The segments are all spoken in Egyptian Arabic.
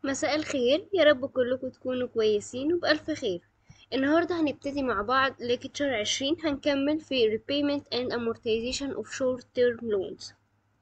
مساء الخير يا رب كلكم تكونوا كويسين وبألف خير النهاردة هنبتدي مع بعض ليكتشر عشرين هنكمل في repayment and amortization of short term loans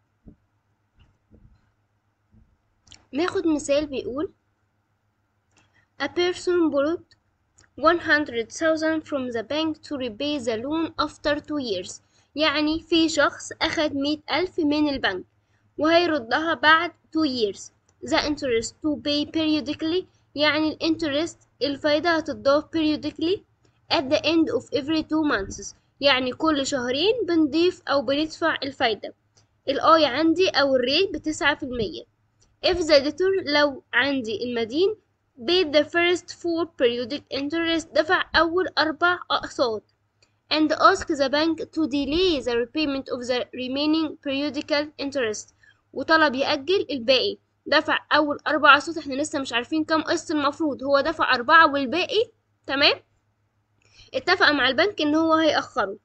ناخد مثال بيقول A person borrowed 100,000 from the bank to repay the loan after two years يعني في شخص أخد مية ألف من البنك وهيردها بعد two years the interest to pay periodically يعني الانترست الفايدة هتضاف periodically at the end of every two months يعني كل شهرين بنضيف أو بندفع الفايدة الآي عندي أو الريت بتسعة في المية if the debtor لو عندي المدين paid the first four periodic interest دفع أول أربع أقساط and ask the bank to delay the repayment of the remaining periodical interest وطلب يأجل الباقي دفع أول أربع أقساط احنا لسه مش عارفين كام قسط المفروض هو دفع أربعة والباقي تمام اتفق مع البنك إن هو هيأخره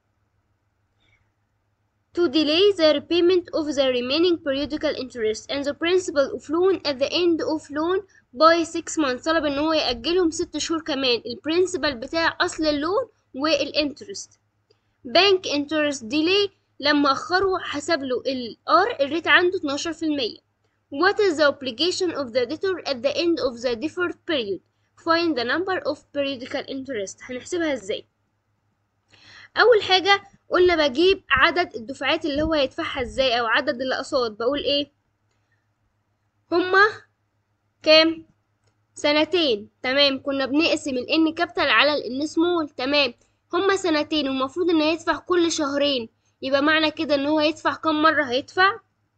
to delay the repayment of the remaining periodical interest and the principal of loan at the end of loan by six months طلب ان هو يأجلهم ست شهور كمان البرنسبل بتاع اصل اللون والانترست بنك انترست ديلي لما اخره حسب له الار الريت عنده 12% What is the obligation of the debtor at the end of the deferred period? Find the number of periodical interest. هنحسبها ازاي؟ أول حاجة قلنا بجيب عدد الدفعات اللي هو هيدفعها ازاي أو عدد الأقساط بقول ايه؟ هما كام؟ سنتين تمام كنا بنقسم ال N كابيتال على ال N سمول تمام هما سنتين والمفروض إن هيدفع كل شهرين يبقى معنى كده إن هو هيدفع كام مرة هيدفع؟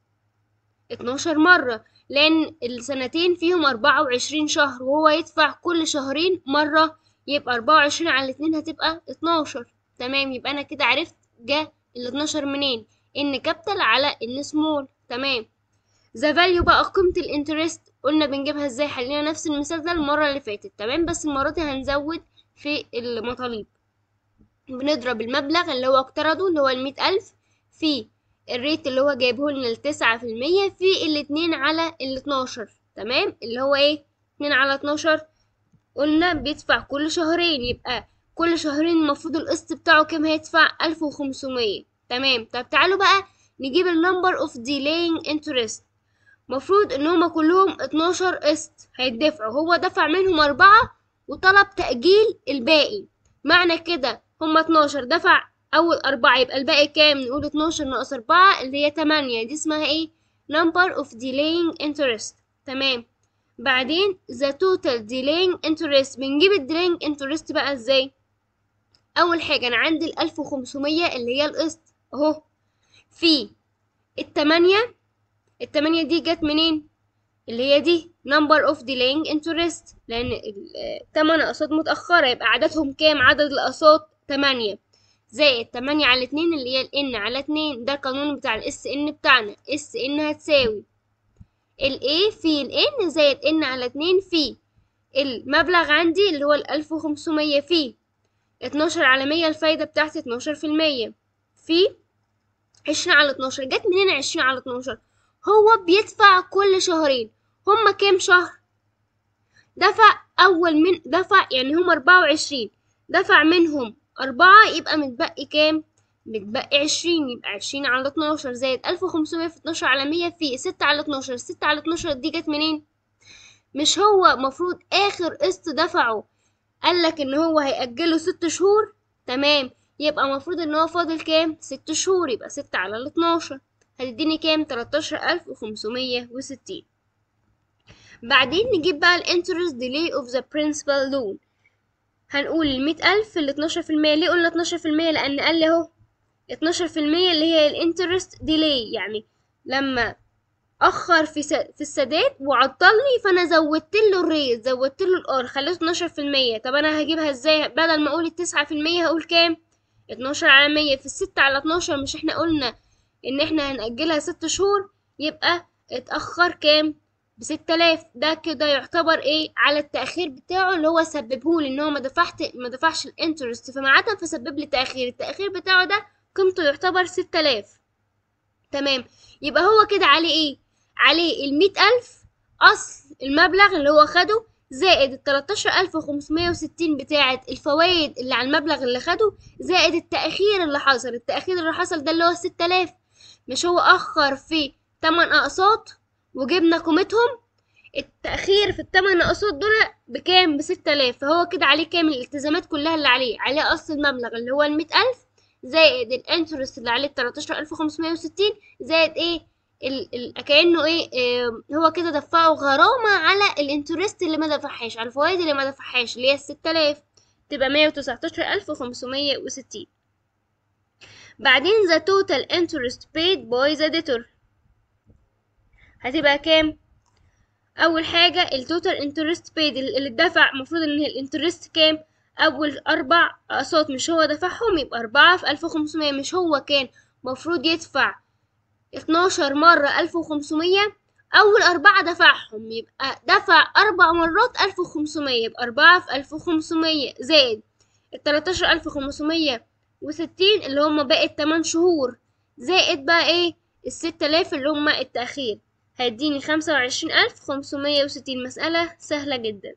12 مرة لأن السنتين فيهم 24 شهر وهو يدفع كل شهرين مرة يبقى 24 على الاتنين هتبقى 12 تمام يبقى أنا كده عرفت جه ال 12 منين إن كابيتال على إن سمول تمام ذا فاليو بقى قيمة الانترست قلنا بنجيبها ازاي حلينا نفس المثال ده المرة اللي فاتت تمام بس المرة دي هنزود في المطالب بنضرب المبلغ اللي هو اقترضه اللي هو المية ألف في الريت اللي هو جايبه لنا التسعة في المية في الاتنين على الاتناشر تمام اللي هو ايه اتنين على اتناشر قلنا بيدفع كل شهرين يبقى كل شهرين المفروض القسط بتاعه كام هيدفع ألف وخمسمية تمام طب تعالوا بقى نجيب النمبر اوف delaying interest مفروض ان هما كلهم اتناشر قسط هيدفعوا هو دفع منهم أربعة وطلب تأجيل الباقي معنى كده هما اتناشر دفع أول أربعة يبقى الباقي كام نقول اتناشر ناقص أربعة اللي هي تمانية دي اسمها ايه number of delaying interest تمام بعدين the total delaying interest بنجيب ال delaying interest بقى ازاي أول حاجة أنا عندي الألف وخمسمية اللي هي القسط أهو في التمانية التمانية دي جت منين اللي هي دي number of delaying interest لأن التمن أقساط متأخرة يبقى عددهم كام عدد الأقساط تمانية زائد تمانية على اتنين اللي هي ال n على اتنين ده القانون بتاع ال s n بتاعنا s n هتساوي ال a في ال n زائد n على اتنين في المبلغ عندي اللي هو الألف وخمسمية في اتناشر على مية الفايدة بتاعتي اتناشر في المية في عشرين على اتناشر جت منين عشرين على اتناشر هو بيدفع كل شهرين هما كام شهر دفع أول من دفع يعني هما أربعة وعشرين دفع منهم أربعة يبقى متبقي كام متبقي عشرين يبقى عشرين على اتناشر زائد ألف وخمسمية في اتناشر على مية في ستة على اتناشر ستة على اتناشر دي جت منين مش هو مفروض آخر قسط دفعه قالك إن هو هيأجله ست شهور تمام يبقى مفروض إن هو فاضل كام ست شهور يبقى ستة على الاتناشر هتديني كام تلاتاشر ألف وخمسمية وستين بعدين نجيب بقى الانترست ديلي اوف ذا principal loan هنقول المية ألف في الاتناشر في المية ليه قلنا اتناشر في المية لأن قال لي اهو اتناشر في المية اللي هي الانترست ديلي يعني لما أخر في س... في السداد وعطلني فأنا زودت له الريت زودت له الار خليته اتناشر في المية طب أنا هجيبها ازاي بدل ما أقول التسعة في المية هقول كام اتناشر على مية في الستة على اتناشر مش احنا قلنا إن احنا هنأجلها ست شهور يبقى اتأخر كام بستة آلاف ده كده يعتبر ايه على التأخير بتاعه اللي هو سببهولي ان هو ما دفعت ما دفعش الانترست فما عدم فسبب لي تأخير التأخير بتاعه ده قيمته يعتبر ستة آلاف تمام يبقى هو كده عليه ايه عليه المية ألف أصل المبلغ اللي هو خده زائد ال 13560 بتاعة الفوائد اللي على المبلغ اللي خده زائد التأخير اللي حصل التأخير اللي حصل ده اللي هو 6000 مش هو أخر في 8 أقساط وجبنا قيمتهم التأخير في التمن أقساط دول بكام بستة آلاف فهو كده عليه كام الالتزامات كلها اللي عليه عليه أصل المبلغ اللي هو المية ألف زائد الانترست اللي عليه التلاتاشر ألف وخمسمية وستين زائد ايه ال ال كأنه ايه اه هو كده دفعه غرامة على الانترست اللي ما دفعهاش على الفوائد اللي ما دفعهاش اللي هي الستة آلاف تبقى مية وتسعتاشر ألف وخمسمية وستين بعدين the total interest paid by the debtor هتبقى كام اول حاجه التوتال انترست بيد اللي اتدفع المفروض ان الانترست كام اول اربع اقساط مش هو دفعهم يبقى اربعة في الف وخمسمية مش هو كان مفروض يدفع اتناشر مرة الف وخمسمية اول اربعة دفعهم يبقى دفع اربع مرات الف وخمسمية يبقى اربعة في الف وخمسمية زائد التلاتاشر الف وخمسمية وستين اللي هما باقي التمن شهور زائد بقى ايه الستة آلاف اللي هما التأخير هيديني خمسة وعشرين ألف خمسمية وستين مسألة سهلة جدا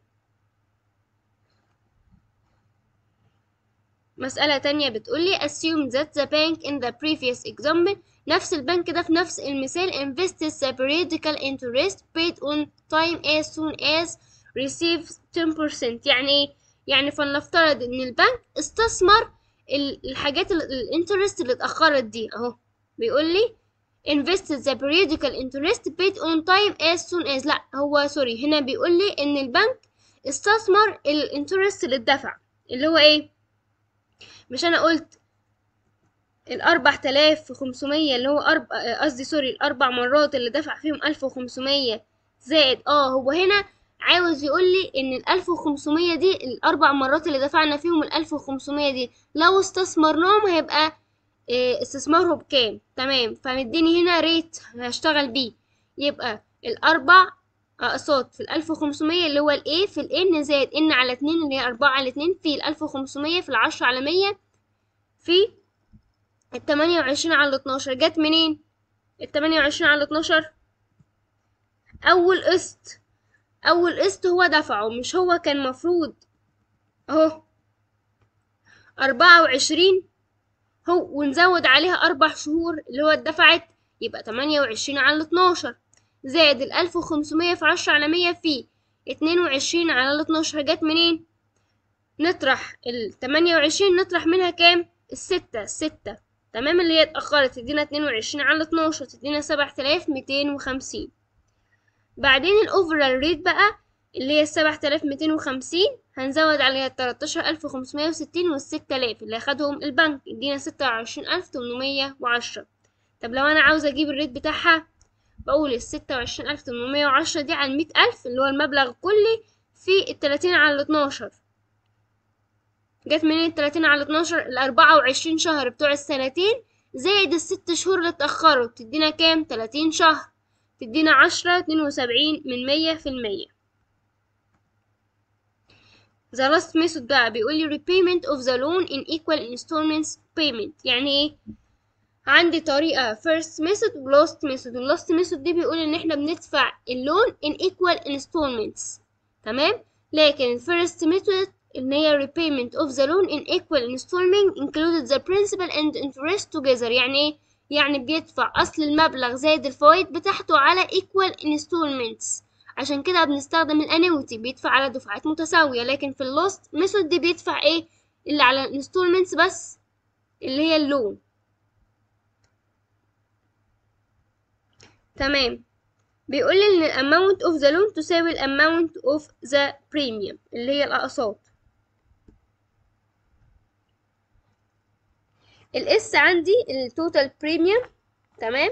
مسألة تانية بتقولي assume that the bank in the previous example نفس البنك ده في نفس المثال invests the periodical interest paid on time as soon as receives 10% يعني ايه؟ يعني فلنفترض ان البنك استثمر الحاجات الانترست اللي اتأخرت دي اهو بيقولي invested the periodical interest paid on time as soon as لا هو سوري هنا بيقول لي ان البنك استثمر الانترست اللي اتدفع اللي هو ايه مش انا قلت الاربع تلاف وخمسمية اللي هو اربع قصدي سوري الاربع مرات اللي دفع فيهم الف وخمسمية زائد اه هو هنا عاوز يقول لي ان الالف وخمسمية دي الاربع مرات اللي دفعنا فيهم الالف وخمسمية دي لو استثمرناهم هيبقى استثماره بكام تمام فمديني هنا ريت هشتغل بيه يبقى الاربع اقساط في الالف وخمسمية اللي هو الايه في الان زائد ان على اتنين اللي هي اربعة على اتنين في الالف وخمسمية في العشرة على مية في التمانية وعشرين على اتناشر جت منين التمانية وعشرين على اتناشر اول قسط اول قسط هو دفعه مش هو كان مفروض اهو اربعة وعشرين هو ونزود عليها أربع شهور اللي هو اتدفعت يبقى تمانية وعشرين على اتناشر زائد الألف وخمسمية في عشرة على مية في اتنين وعشرين على الاتناشر جت منين؟ نطرح التمانية وعشرين نطرح منها كام؟ الستة الستة تمام اللي هي اتأخرت تدينا اتنين وعشرين على اتناشر تدينا سبعة آلاف ميتين وخمسين بعدين الأوفرال ريت بقى اللي هي السبعة آلاف ميتين وخمسين هنزود عليها التلاتاشر ألف وخمسمية وستين والستة آلاف اللي أخدهم البنك يدينا ستة وعشرين ألف تمنمية وعشرة طب لو أنا عاوزة أجيب الريت بتاعها بقول الستة وعشرين ألف تمنمية وعشرة دي على المية ألف اللي هو المبلغ كلي في التلاتين على الاتناشر جت منين التلاتين على اتناشر الأربعة وعشرين شهر بتوع السنتين زائد الست شهور اللي اتأخروا تدينا كام تلاتين شهر تدينا عشرة اتنين وسبعين من مية في المية The last method بقى بيقولي repayment of the loan in equal installments payment يعني ايه عندي طريقة first method و last method ال last method دي بيقول ان احنا بندفع اللون in equal installments تمام لكن first method ان هي repayment of the loan in equal installment included the principal and interest together يعني ايه يعني بيدفع اصل المبلغ زائد الفوائد بتاعته على equal installments عشان كده بنستخدم الانويتي بيدفع على دفعات متساوية لكن في اللوست ميثود دي بيدفع ايه اللي على الانستولمنتس بس اللي هي اللون تمام بيقول لي ان الاماونت اوف ذا لون تساوي الاماونت اوف ذا بريميوم اللي هي الاقساط الاس عندي التوتال بريميوم تمام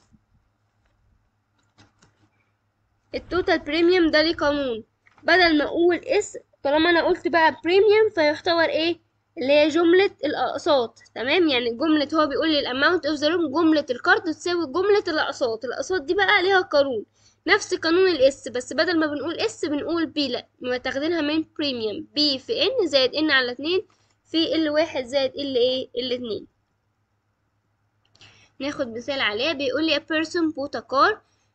التوتال بريميوم ده ليه قانون بدل ما اقول اس طالما انا قلت بقى بريميوم فيعتبر ايه اللي هي جملة الأقساط تمام يعني جملة هو بيقول لي الأماونت اوف ذا لون جملة الكارد تساوي جملة الأقساط الأقساط دي بقى ليها قانون نفس قانون الاس بس بدل ما بنقول اس بنقول بي لا متاخدينها من بريميوم بي في ان زائد ان على اتنين في ال واحد زائد ال ايه ال اتنين ناخد مثال عليه بيقول لي a person bought a car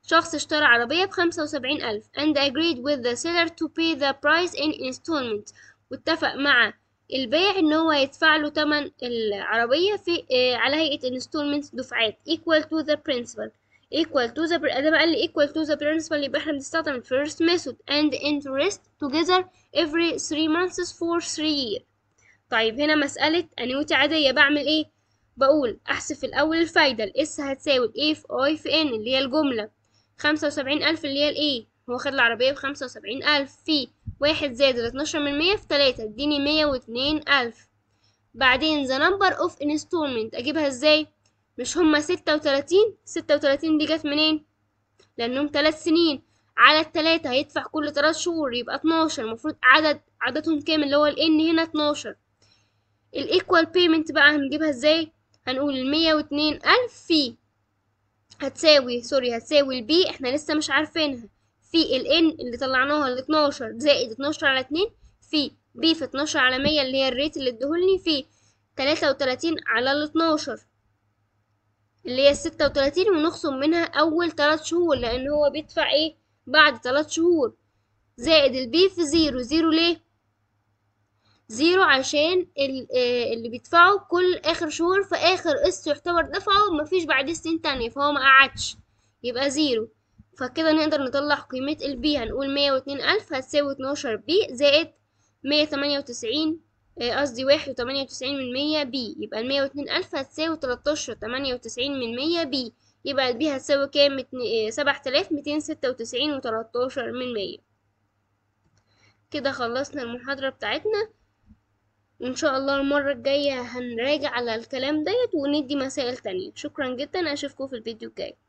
شخص اشترى عربية بخمسة وسبعين ألف and agreed with the seller to pay the price in installment واتفق مع البائع ان هو يدفع له تمن العربية في آه على هيئة installment دفعات equal to the principal equal to the ده بقى اللي equal to the principal يبقى احنا بنستخدم ال first method and interest together every 3 months for 3 years طيب هنا مسألة annuity عادية بعمل ايه بقول احسب الأول الفايدة الاس هتساوي ال A في I في N اللي هي الجملة خمسة وسبعين ألف اللي هي ال A هو خد العربية بخمسة وسبعين ألف في واحد زائد الاتناشر من مية في تلاتة اديني مية واتنين ألف بعدين the number of installment أجيبها ازاي مش هما ستة وتلاتين ستة وتلاتين دي جت منين لأنهم تلات سنين على التلاتة هيدفع كل تلات شهور يبقى اتناشر المفروض عدد عددهم كام اللي هو ال N هنا اتناشر الايكوال بيمنت بقى هنجيبها ازاي هنقول المية واتنين ألف في هتساوي سوري هتساوي البي احنا لسه مش عارفينها في ال N اللي طلعناها ال 12 زائد 12 على 2 في B في 12 على 100 اللي هي الريت اللي ادهولني في 33 على ال 12 اللي هي 36 ونخصم منها أول 3 شهور لأن هو بيدفع ايه بعد 3 شهور زائد البي في زيرو زيرو ليه زيرو عشان اللي بيدفعه كل آخر شهور في آخر قسط يعتبر دفعه مفيش بعد سنين تانية فهو ما قعدش يبقى زيرو فكده نقدر نطلع قيمة البي هنقول مية واتنين ألف هتساوي اتناشر بي زائد مية تمانية وتسعين قصدي واحد وتمانية وتسعين من مية بي يبقى المية واتنين ألف هتساوي تلاتاشر تمانية وتسعين من مية بي يبقى البي هتساوي كام سبعة آلاف ميتين ستة وتسعين وتلاتاشر من مية كده خلصنا المحاضرة بتاعتنا وإن شاء الله المرة الجاية هنراجع على الكلام ديت وندي مسائل تانية شكرا جدا أشوفكم في الفيديو الجاي